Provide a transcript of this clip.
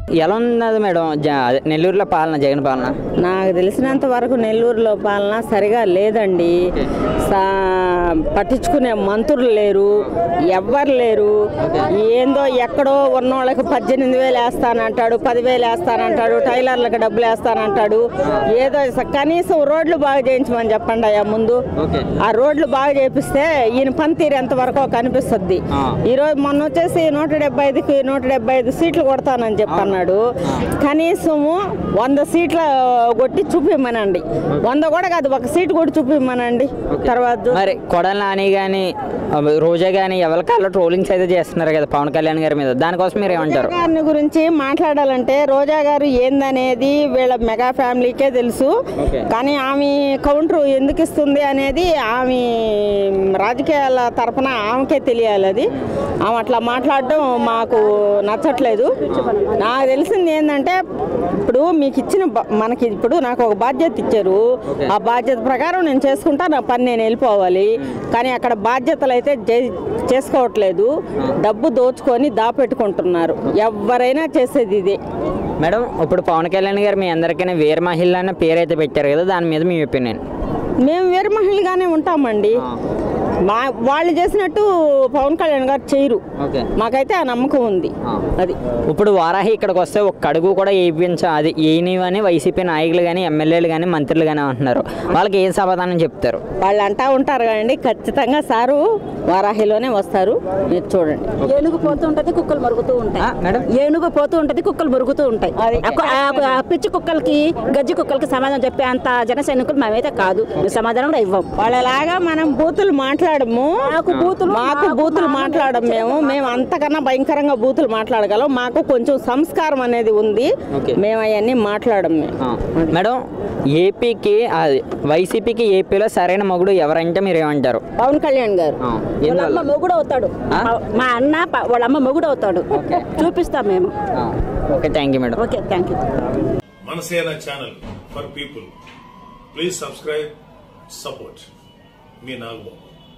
ఎలా ఉన్నది మేడం జ- అదే నెల్లూరులో పాలన జగన్ పాలన నాకు తెలిసినంత వరకు నెల్లూరులో పాలన సరిగా లేదండి సా పట్టించుకునే మంత్రులు లేరు ఎవ్వరు లేరు ఏందో ఎక్కడో ఉన్నోళ్ళకి పద్దెనిమిది వేలు వేస్తానంటాడు పదివేలు వేస్తానంటాడు టైలర్లకు డబ్బులు వేస్తానంటాడు ఏదో స- కనీసం రోడ్లు బాగా చేయించమని చెప్పండి అయ్యా ముందు ఓకే ఆ రోడ్లు బాగా చేపిస్తే ఈయన పనితీరు ఎంతవరకు కనిపిస్తుంది ఆ. ఈరోజు మొన్న వచ్చేసి నూట డెబ్బై ఐదుకి నూట డెబ్బై ఐదు సీట్లు కొడతానని చెప్పన్నాడు కనీసము వంద సీట్ల కొట్టి చూపిమ్మనండి వంద కూడా కాదు ఒక సీట్ కూడా చూపిమ్మనండి తర్వాత మరి కొడాలి నాని కానీ రోజా కానీ ఎవరి కాళ్ళు ట్రోలింగ్స్ అయితే చేస్తున్నారు కదా పవన్ కళ్యాణ్ గారి మీద దానికోసం మీరు ఏమంటారు రోజా గారిని గురించి మాట్లాడాలంటే రోజా గారు ఏందనేది వీళ్ళ మెగా ఫ్యామిలీకే తెలుసు ఓకే. కానీ ఆమె కౌంటర్ ఎందుకు ఇస్తుంది అనేది ఆమె రాజకీయాల తరపున ఆమెకే తెలియాలి అది ఆమె అట్లా మాట్లాడడం మాకు నచ్చట్లేదు నాకు తెలిసింది ఏంటంటే ఇప్పుడు మీకు ఇచ్చిన బ- మనకి ఇప్పుడు నాకు ఒక బాధ్యత ఇచ్చారు ఓకే. ఆ బాధ్యత ప్రకారం నేను చేసుకుంటా నా పని నేను వెళ్ళిపోవాలి కానీ అక్కడ బాధ్యతలు అయితే జే- చేసుకోవట్లేదు డబ్బు దోచుకొని దాపెట్టుకుంటున్నారు ఎవరైనా చేసేది ఇదే మేడం ఇప్పుడు పవన్ కళ్యాణ్ గారు మీ అందరికీ వీర మహిళ అన్న పేరు అయితే పెట్టారు కదా దాని మీద మీ ఒపీనియన్ మేము వేరే మహిళగానే ఉంటామండి మా వాళ్ళు చేసినట్టు పవన్ కళ్యాణ్ గారు చేయరు ఓకే మాకైతే ఆ నమ్మకం ఉంది ఆ. అది ఇప్పుడు వారాహి ఇక్కడికి వస్తే ఒక్క అడుగు కూడా వేయించ అది ఏనివని వైసీపీ నాయకులు కానీ ఎమ్మెల్యేలు కానీ మంత్రులు కానీ అంటున్నారు వాళ్ళకి ఏం సమాధానం చెప్తారు వాళ్ళు అంటా ఉంటారు కదండి ఖచ్చితంగా సారు వారాహిలోనే వస్తారు మీరు చూడండి ఏనుగు పోతూ ఉంటది కుక్కలు మరుగుతూ ఉంటాయి ఆ, మేడం ఏనుగు పోతూ ఉంటది కుక్కలు మరుగుతూ ఉంటాయి అది- ఆ కు- ఆ- ఆ పిచ్చి కుక్కలకి గజ్జి కుక్కలకి సమాధానం చెప్పే అంత జన సైనికులు మేమైతే కాదు మేము సమాధానం కూడా ఇవ్వం వాళ్ళలాగా మనం బూతులు మాట్లాడము మాకు బూతులు- మాకు మాకు బూతులు మామూలు మాట్లాడము మేము మేము అంతకన్నా భయంకరంగా బూతులు మాట్లాడగలం మాకు కొంచెం సంస్కారం అనేది ఉంది ఓకే. మేము అవన్నీ మాట్లాడము మేము ఆ, మేడం ఏపీకి అది వైసీపీకి ఏపీలో సరైన మగుడు ఎవరంటే మీరు ఏమంటారు పవన్ కళ్యాణ్ గారు ఆ, వాళ్ళ ఎందువల్ల అమ్మ మొగుడు అవుతాడు ఆ? మా అన్న ప- వాళ్ళ అమ్మ మొగుడు అవుతాడు ఓకే. చూపిస్తాం మేము ఆ, okay thank you madam okay thank you Manasena channel for people please subscribe support మీ నాగబాబు